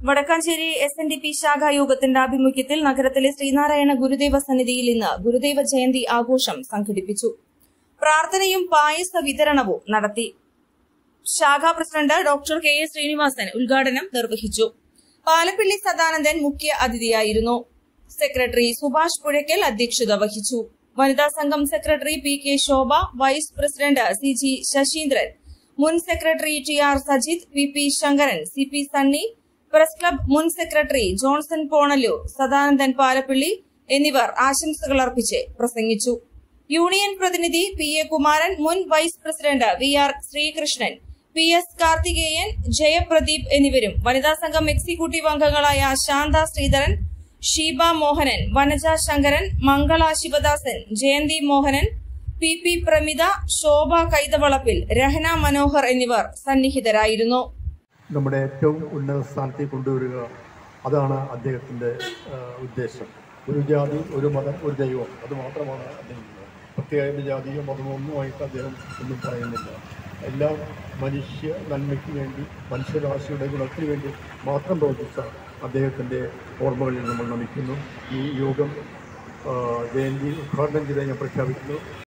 Vadakkanchery S N D P ശാഖാ യോഗത്തിന്റെ ആഭിമുഖ്യത്തിൽ നഗരത്തിലെ ശ്രീനാരായണ ഗുരുദേവ സന്നിധിയിൽ ഇന്ന് ഗുരുദേവ ജയന്തി ആഘോഷം സംഘടിപ്പിച്ചു പ്രാർത്ഥനയും പായസ വിതരണവും നടത്തി ശാഖാ president doctor K S Srinivasan ഉദ്ഘാടനം നിർവഹിച്ചു പാലപ്പിള്ളി സദാനന്ദൻ മുഖ്യ അതിഥിയായിരുന്നു സെക്രട്ടറി സുഭാഷ് പുഴയ്ക്കൽ അധ്യക്ഷത വഹിച്ചു വനിതാ സംഘം secretary P K Shobha vice president C G Sasindran മുൻ secretary T R Sajith V P Sankaran C P Sunny press club മുൻ സെക്രട്ടറി ജോൺസൺ പോണല്ലൂർ സദാനന്ദൻ പാലപ്പിള്ളി എന്നിവർ ആശംസകൾ അർപ്പിച്ച് പ്രസംഗിച്ചു യൂണിയൻ പ്രതിനിധി പി എ കുമാരൻ മുൻ vice president V R Sreekrishnan P S Karthikeyan Jayapradeep എന്നിവരും വനിതാ സംഘം എക്സിക്യൂട്ടീവ് അംഗങ്ങളായ ശാന്ത ശ്രീധരൻ ഷീബ മോഹനൻ വനജ ശങ്കരൻ മംഗള ശിവദാസൻ ജയന്തി മോഹനൻ പി പി പ്രമിത ശോഭ കൈതവളപ്പിൽ രഹന മനോഹർ എന്നിവർ സന്നിഹിതരായിരുന്നു നമ്മുടെ ഏറ്റവും ഉന്നത സ്ഥാനത്തേക്ക് കൊണ്ടുവരിക അതാണ് അദ്ദേഹത്തിൻ്റെ ഉദ്ദേശം ഒരു ജാതി ഒരു മതം ഒരു ദൈവം അത് മാത്രമാണ് അദ്ദേഹം പ്രത്യേക ജാതിയോ മതമോ ഒന്നുമായിട്ട് അദ്ദേഹം ഒന്നും പറയുന്നില്ല എല്ലാം മനുഷ്യ നന്മയ്ക്ക് വേണ്ടി മനുഷ്യരാശിയുടെ ഗുണത്തിന് വേണ്ടി മാത്രം പ്രവർത്തിച്ച അദ്ദേഹത്തിൻ്റെ ഓർമ്മകളിൽ നമ്മൾ നമിക്കുന്നു ഈ യോഗം ആ, ജയന്തി ഉദ്ഘാടനം ചെയ്ത് ഞാൻ പ്രഖ്യാപിക്കുന്നു